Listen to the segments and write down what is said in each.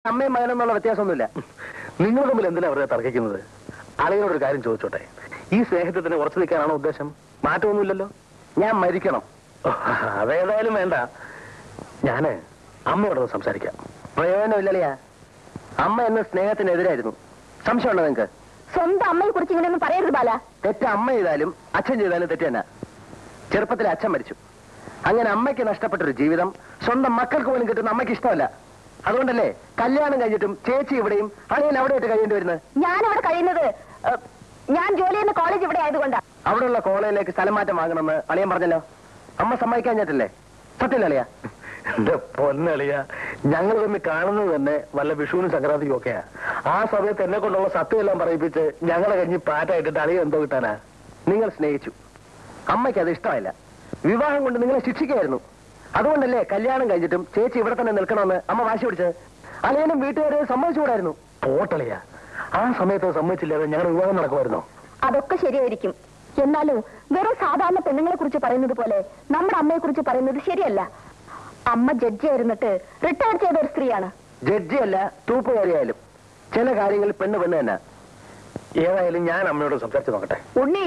അമ്മയും മകനെന്നുള്ള വ്യത്യാസമൊന്നുമില്ല നിങ്ങൾ തമ്മിൽ എന്തിനാ അവരെ തർക്കിക്കുന്നത് അളിയോട് ഒരു കാര്യം ചോദിച്ചോട്ടെ ഈ സ്നേഹത്തിൽ തന്നെ ഉറച്ചു നിൽക്കാനാണോ ഉദ്ദേശം മാറ്റമൊന്നുമില്ലല്ലോ ഞാൻ മരിക്കണം അതേതായാലും വേണ്ട ഞാന് അമ്മയോടൊന്ന് സംസാരിക്കാം പ്രയോജനമില്ലല്ലയാ അമ്മ എന്ന സ്നേഹത്തിനെതിരായിരുന്നു സംശയമുണ്ടോ നിങ്ങക്ക് സ്വന്തം അമ്മയെ കുറിച്ച് ഇങ്ങനെയൊന്നും പറയരുത് ബാല തെറ്റ് അമ്മ ചെയ്താലും അച്ഛൻ ചെയ്താലും തെറ്റ് തന്നെ ചെറുപ്പത്തിൽ അച്ഛൻ മരിച്ചു അങ്ങനെ അമ്മയ്ക്ക് നഷ്ടപ്പെട്ടൊരു ജീവിതം സ്വന്തം മക്കൾക്ക് പോലും കിട്ടുന്ന അമ്മയ്ക്ക് ഇഷ്ടമല്ല അതുകൊണ്ടല്ലേ കല്യാണം കഴിഞ്ഞിട്ടും ചേച്ചി ഇവിടെയും അളിയൻ അവിടെ ഇട്ട് കഴിയേണ്ടി വരുന്നത് ഞാൻ അവിടെ കഴിയുന്നത് ഏഹ്, ഞാൻ ജോലി ചെയ്യുന്ന കോളേജ് ഇവിടെ ആയതുകൊണ്ടാ അവിടെയുള്ള കോളേജിലേക്ക് സ്ഥലം മാറ്റം വാങ്ങണമെന്ന് അളിയൻ പറഞ്ഞല്ലോ അമ്മ സമ്മതിക്കാഞ്ഞിട്ടല്ലേ സത്യം അളിയാ എന്റെ പൊന്നളിയ ഞങ്ങൾ തമ്മിൽ കാണുന്നത് തന്നെ വല്ല വിഷുവിനും സംക്രാന്തിക്കും ഒക്കെയാ ആ സമയത്ത് എന്നെ കൊണ്ടുള്ള സത്യം എല്ലാം പറയിപ്പിച്ച് ഞങ്ങളെ കഴിഞ്ഞ് പാറ്റായിട്ടിട്ട് അളിയ എന്തോ കിട്ടാനാ നിങ്ങൾ സ്നേഹിച്ചു അമ്മയ്ക്ക് അത് ഇഷ്ടമായില്ല വിവാഹം കൊണ്ട് നിങ്ങളെ ശിക്ഷിക്കായിരുന്നു അതുകൊണ്ടല്ലേ കല്യാണം കഴിഞ്ഞിട്ടും ചേച്ചി ഇവിടെ തന്നെ നിൽക്കണമെന്ന് അമ്മ വാശി പിടിച്ചത് അളിയനും വീട്ടുകാരെ സമ്മതിച്ചുകൂടായിരുന്നു പോട്ടളിയ ആ സമയത്ത് അത് സമ്മതിച്ചില്ലാതെ ഞങ്ങളുടെ വിവാഹം നടക്കുമായിരുന്നോ അതൊക്കെ ശരിയായിരിക്കും എന്നാലും വെറും സാധാരണ പെണ്ണുങ്ങളെ കുറിച്ച് പറയുന്നത് പോലെ നമ്മുടെ അമ്മയെ കുറിച്ച് പറയുന്നത് ശരിയല്ല അമ്മ ജഡ്ജി ആയിരുന്നിട്ട് റിട്ടയർ ചെയ്ത ഒരു സ്ത്രീയാണ് ജഡ്ജിയല്ല തൂപ്പുകാരിയായാലും ചില കാര്യങ്ങളിൽ പെണ്ണ് പെണ്ണ് തന്നെ ഏതായാലും ഞാൻ അമ്മയോട് സംസാരിച്ച് നോക്കട്ടെ ഉണ്ണി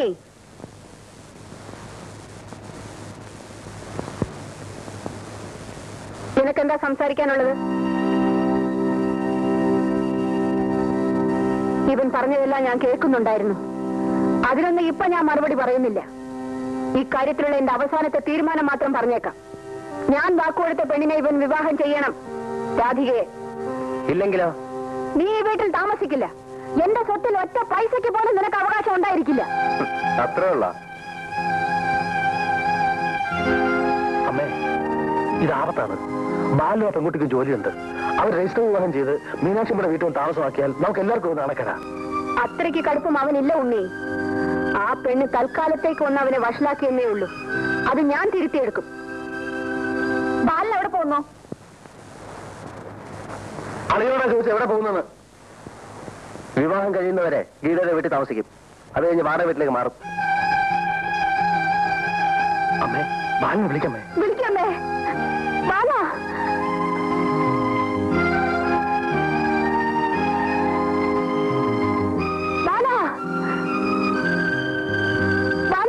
നിനക്കെന്താ സംസാരിക്കാനുള്ളത് ഇവൻ പറഞ്ഞതെല്ലാം ഞാൻ കേൾക്കുന്നുണ്ടായിരുന്നു അതിനൊന്നും ഇപ്പൊ ഞാൻ മറുപടി പറയുന്നില്ല ഇക്കാര്യത്തിലുള്ള എന്റെ അവസാനത്തെ തീരുമാനം മാത്രം പറഞ്ഞേക്കാം ഞാൻ വാക്കുകൊടുത്ത പെണ്ണിനെ ഇവൻ വിവാഹം ചെയ്യണം രാധികയെ ഇല്ലെങ്കിലോ നീ ഈ വീട്ടിൽ താമസിക്കില്ല എന്റെ സ്വത്തിൽ ഒറ്റ പൈസയ്ക്ക് പോലും നിനക്ക് അവകാശം ഉണ്ടായിരിക്കില്ല അത്രേ ഉള്ള അമ്മേ ഇത് ആപത്താണ് ബാലു ആ പെൺകുട്ടിക്ക് ജോലിയുണ്ട് അവർ രജിസ്റ്റർ വിവാഹം ചെയ്ത് മീനാക്ഷിയുടെ വീട്ടിൽ വന്ന് താമസമാക്കിയാൽ നമുക്ക് എല്ലാവർക്കും ഇത് നടക്കരാ അത്രയ്ക്ക് കടുപ്പം അവനില്ല ഉണ്ണി ആ പെണ്ണ് തൽക്കാലത്തേക്ക് ഒന്ന് അവനെ വഷളാക്കിയെന്നേ ഉള്ളൂ അത് ഞാൻ തിരുത്തിയെടുക്കും ബാലൻ എവിടെ പോകുന്നു അളിയോടെ ചോദിച്ചു എവിടെ പോകുന്നത് വിവാഹം കഴിയുന്നവരെ ഗീതയുടെ വീട്ടിൽ താമസിക്കും അത് കഴിഞ്ഞ് വാടക വീട്ടിലേക്ക് മാറും അമ്മേ ബാലിനെ വിളിക്കമ്മേ വിളിക്കമ്മേ ബാല ബാല ബാല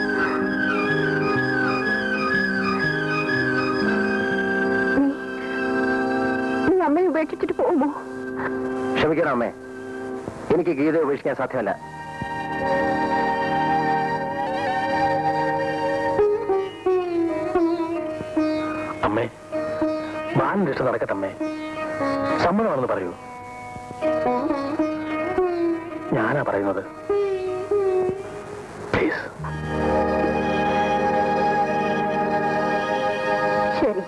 നീ നീ അമ്മയെ ഉപേക്ഷിച്ചിട്ട് പോകുമോ ക്ഷമിക്കണം അമ്മേ എനിക്ക് ഗീതയെ ഉപേക്ഷിക്കാൻ സാധ്യമല്ല അമ്മേ ബാലിന്റെ ഇഷ്ടം നടക്കട്ടെ അമ്മേ സമ്മതമാണെന്ന് പറയൂ ഞാനാ പറയുന്നത് പ്ലീസ് ശരി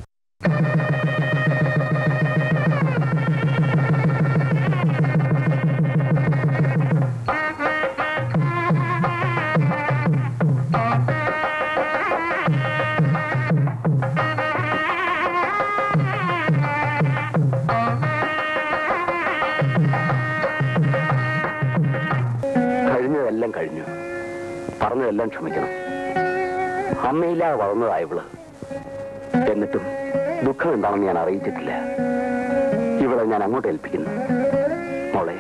കഴിഞ്ഞതെല്ലാം കഴിഞ്ഞു പറഞ്ഞതെല്ലാം ക്ഷമിക്കണം അമ്മയില്ലാതെ വളർന്നതാ ഇവള് എന്നിട്ടും ദുഃഖം എന്താണെന്ന് ഞാൻ അറിയിച്ചിട്ടില്ല ഇവളെ ഞാൻ അങ്ങോട്ട് ഏൽപ്പിക്കുന്നു മോളെ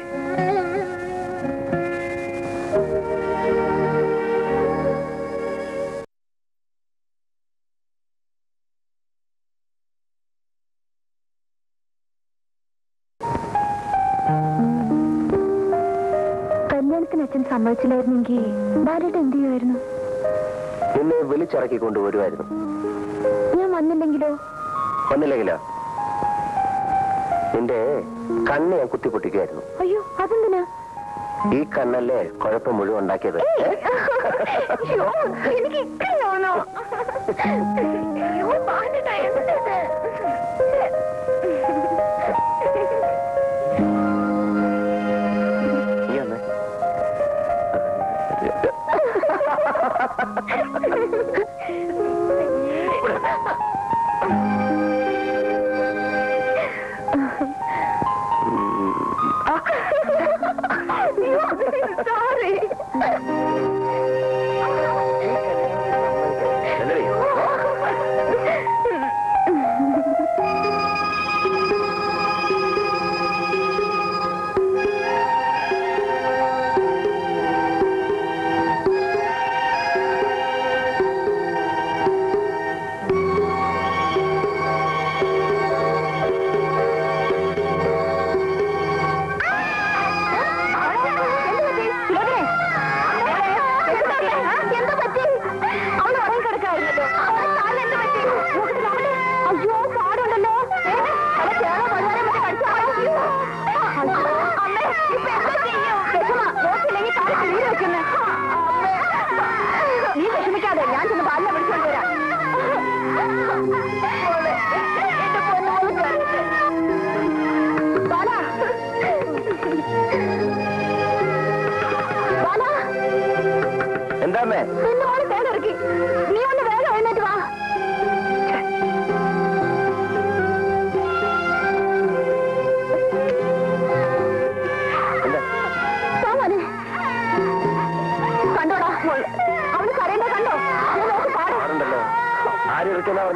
കല്യാണത്തിന് അച്ഛൻ സമ്മതിച്ചില്ലായിരുന്നെങ്കിൽ ബാലേട്ട് എന്ത് ചെയ്യുമായിരുന്നു നിന്നെ വിളിച്ചിറക്കി കൊണ്ടുവരുമായിരുന്നു ഞാൻ വന്നില്ലെങ്കിലോ ഒന്നില്ലെങ്കിലോ നിന്റെ കണ്ണ് ഞാൻ കുത്തിപ്പൊട്ടിക്കുമായിരുന്നു അയ്യോ അതെന്തിനാ ഈ കണ്ണല്ലേ കുഴപ്പം മുഴുവൻ ഉണ്ടാക്കിയത് ഏയ്! അയ്യോ, എനിക്ക് ഇക്കയാണോ? അയ്യോ, ബാലേട്ടാ, എന്തത്? നീ വന്നേ. അയ്യോ, sorry. എന്നടി?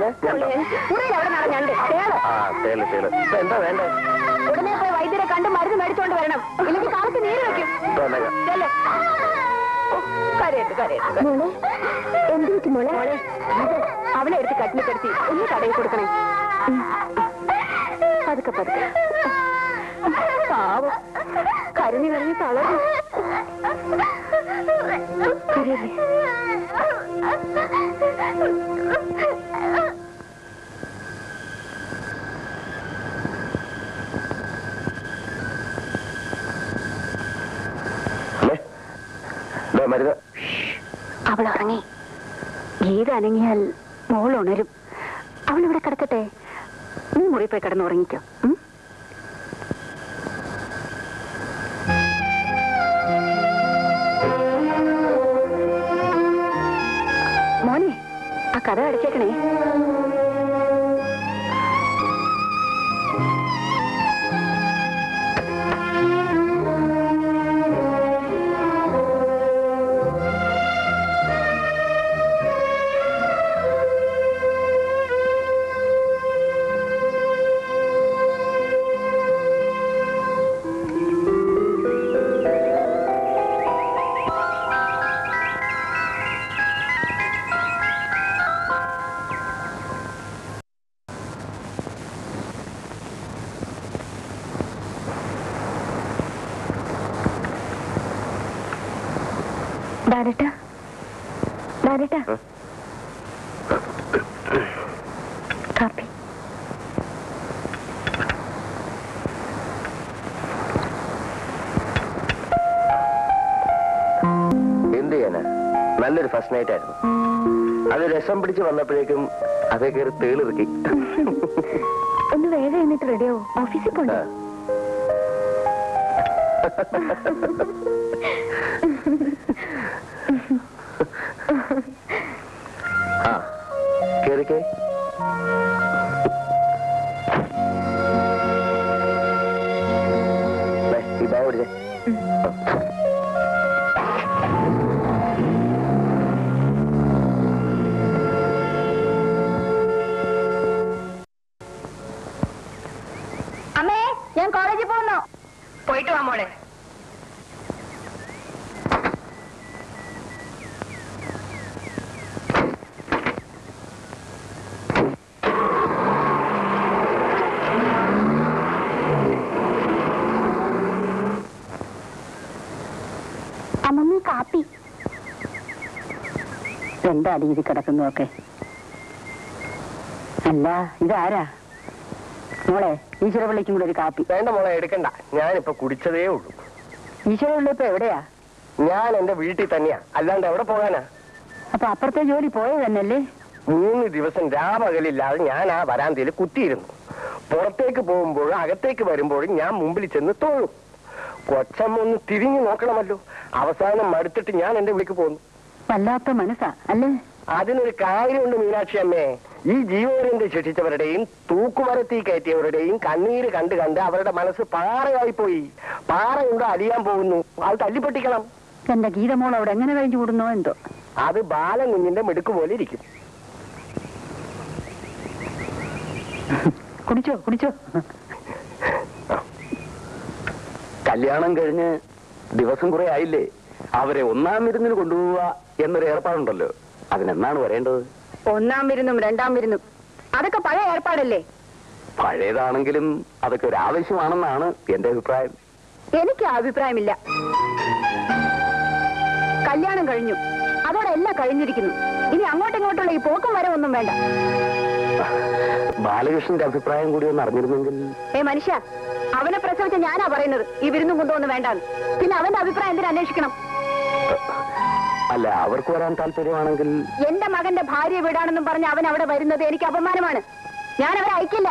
പിന്നെ ഞണ്ടോ? മുറിയിൽ അവിടെ നടഞ്ഞുണ്ട് കേള് ആ തേല് തേല് ഇപ്പൊ എന്താ വേണ്ടേ ഉടനെ പോയി വൈദ്യരെ കണ്ട് മരുന്ന് മേടിച്ചോണ്ട് വരണം ഇല്ലെങ്കിൽ കാലത്ത് നീര് വെക്കും ഇപ്പൊ വന്നേക്കാം. ചെല്ല്. ഓ, കരയരുത്, കരയരുത്. മോളെ, ഇത് അവളെ എടുത്ത് കട്ടിൽ കിടത്തി ഒന്ന് കടയിൽ കൊടുക്കണേ ഉം. പതുക്കെ പതുക്കെ പാവം കരഞ്ഞു കരഞ്ഞ് തളർന്നു കരയല്ലേ അല്ലേ ദേ മരുന്ന് അവൾ ഉറങ്ങി ഗീത അനങ്ങിയാൽ മോൾ ഉണരും അവൾ ഇവിടെ കിടക്കട്ടെ നീ മുറി പോയി കിടന്ന് ഉറങ്ങിക്കോ ഉം? മോനെ ആ കഥ അടച്ചേക്കണേ ഡാരട്ട ഡാരട്ട കാപ്പി എന്ത് ചെയ്യാനാ നല്ലൊരു ഫസ്റ്റ് നൈറ്റ് ആയിരുന്നു അത് രസം പിടിച്ച് വന്നപ്പോഴേക്കും അതേ കയറി തേളിറുക്കി ഒന്ന് വേഗം എന്നിട്ട് റെഡിയാവോ ഓഫീസിൽ പോണ്ടേ ആ. ആ കേറിക്കേ ദേ, ഈ ബാഗ് പിടിച്ചേ അമ്മേ ഞാൻ കോളേജിൽ പോകുന്നു പോയിട്ട് വാ മോളെ അമ്മമ്മ കാപ്പി എന്താ ഇത് കിടക്കുന്നതൊക്കെ അല്ല ഇതാരാ മോളെ ഈശ്വരപിള്ളിക്കും കൂടെ ഒരു കാപ്പി വേണ്ട മോളെ എടുക്കണ്ട ഞാനിപ്പോ കുടിച്ചതേ ഉള്ളൂ ഈശ്വരപിള്ളി ഇപ്പൊ എവിടെയാ ഞാൻ എന്റെ വീട്ടിൽ തന്നെയാ അല്ലാണ്ട് എവിടെ പോകാനാ അപ്പൊ അപ്പുറത്തെ ജോലി പോയത് തന്നെയല്ലേ മൂന്ന് ദിവസം രാപകലില്ലാതെ ഞാൻ ആ വരാന്തയിൽ കുത്തിയിരുന്നു പുറത്തേക്ക് പോകുമ്പോഴും അകത്തേക്ക് വരുമ്പോഴും ഞാൻ മുമ്പിൽ ചെന്ന് തോഴും കൊച്ചമ്മ ഒന്ന് തിരിഞ്ഞു നോക്കണമല്ലോ അവസാനം മടുത്തിട്ട് ഞാൻ എന്റെ വിളിക്ക് പോന്നു വല്ലാത്ത മനസ്സാ അല്ലേ അതിനൊരു കാര്യമുണ്ട് മീനാക്ഷി അമ്മേ ഈ ജീവപര്യന്തം ശിക്ഷിച്ചവരുടെയും തൂക്കുമരത്തി കയറ്റിയവരുടെയും കണ്ണീര് കണ്ട് കണ്ട് അവരുടെ മനസ്സ് പാറയായി പോയി പാറയുണ്ടോ അലിയാൻ പോകുന്നു അത് തല്ലിപ്പൊട്ടിക്കണം എന്റെ ഗീതമോൾ അവിടെ എങ്ങനെ കഴിഞ്ഞു കൂടുന്നോ എന്തോ അത് ബാലകുഞ്ഞിന്റെ മിടുക്ക് പോലെ ഇരിക്കും കുടിച്ചോ കുടിച്ചോ കല്യാണം കഴിഞ്ഞ് ദിവസം കുറെ ആയില്ലേ അവരെ ഒന്നാം വിരുന്നിന് കൊണ്ടുപോവുക എന്നൊരു ഏർപ്പാടുണ്ടല്ലോ അതിനെന്നാണ് വരേണ്ടത് ഒന്നാം വിരുന്നും രണ്ടാം വിരുന്നും അതൊക്കെ പഴയ ഏർപ്പാടല്ലേ പഴയതാണെങ്കിലും അതൊക്കെ ഒരു ആവശ്യമാണെന്നാണ് എന്റെ അഭിപ്രായം എനിക്ക് ആ അഭിപ്രായമില്ല കല്യാണം കഴിഞ്ഞു അതോടെ എല്ലാം കഴിഞ്ഞിരിക്കുന്നു ഇനി അങ്ങോട്ടും ഇങ്ങോട്ടുള്ള ഈ പോക്കും വരവൊന്നും വേണ്ട ബാലകൃഷ്ണന്റെ അഭിപ്രായം കൂടി ഒന്ന് അറിഞ്ഞിരുന്നെങ്കിൽ ഏ മനുഷ്യ അവനെ പ്രസവിച്ച ഞാനാ പറയുന്നത് ഈ വിരുന്നും കൊണ്ടുവന്ന് വേണ്ടാന്ന് പിന്നെ അവന്റെ അഭിപ്രായം എന്തിനു അന്വേഷിക്കണം അല്ല അവർക്ക് വരാൻ താല്പര്യമാണെങ്കിൽ എന്റെ മകന്റെ ഭാര്യ വീടാണെന്നും പറഞ്ഞ് അവൻ അവിടെ വരുന്നത് എനിക്ക് അപമാനമാണ് ഞാൻ അവരെ അയക്കില്ല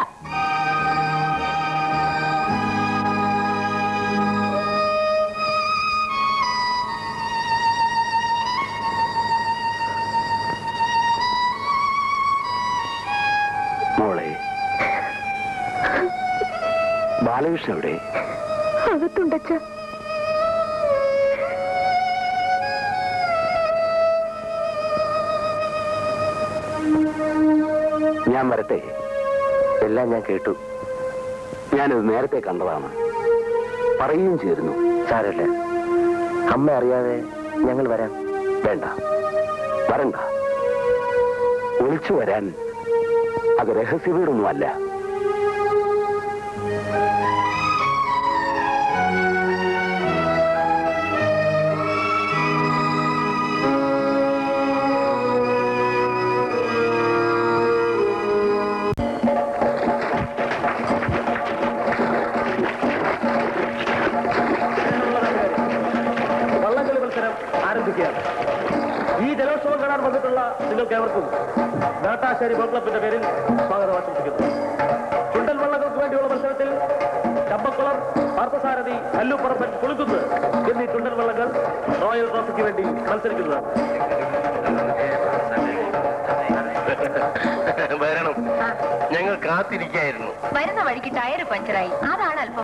മോളെ ബാലകൃഷ്ണൻ എവിടെ അകത്തുണ്ടച്ച ഞാൻ വരട്ടെ എല്ലാം ഞാൻ കേട്ടു ഞാനത് നേരത്തെ കണ്ടതാണ് പറയുകയും ചെയ്തിരുന്നു സാരമില്ല അമ്മ അറിയാതെ ഞങ്ങൾ വരാം വേണ്ട വരണ്ട ഒളിച്ചു വരാൻ അത് രഹസ്യ വീടൊന്നുമല്ല വള്ളംകളി മത്സരം ആരംഭിക്കുകയാണ് ഈ ജലോത്സവം കാണാൻ വന്നിട്ടുള്ള നിങ്ങൾക്ക് ഏവർക്കും നാട്ടാശ്ശേരി ബോൾ ക്ലബിന്റെ പേരിൽ സ്വാഗതം ആശംസിക്കുന്നു ചുണ്ടൻ വള്ളങ്ങൾക്ക് വേണ്ടിയുള്ള മത്സരത്തിൽ ചമ്പക്കുളം പാർത്ഥസാരഥി കല്ലുപ്പറമ്പൻ കുളുക്കുന്ന് എന്നീ ചുണ്ടൻ വള്ളങ്ങൾ റോയൽ ട്രോഫിക്ക് വേണ്ടി മത്സരിക്കുന്നതാണ് വരണം ഞങ്ങൾ കാത്തിരിക്കായിരുന്നു വരുന്ന വഴിക്ക് ടയർ പഞ്ചറായി അതാണ് അല്പം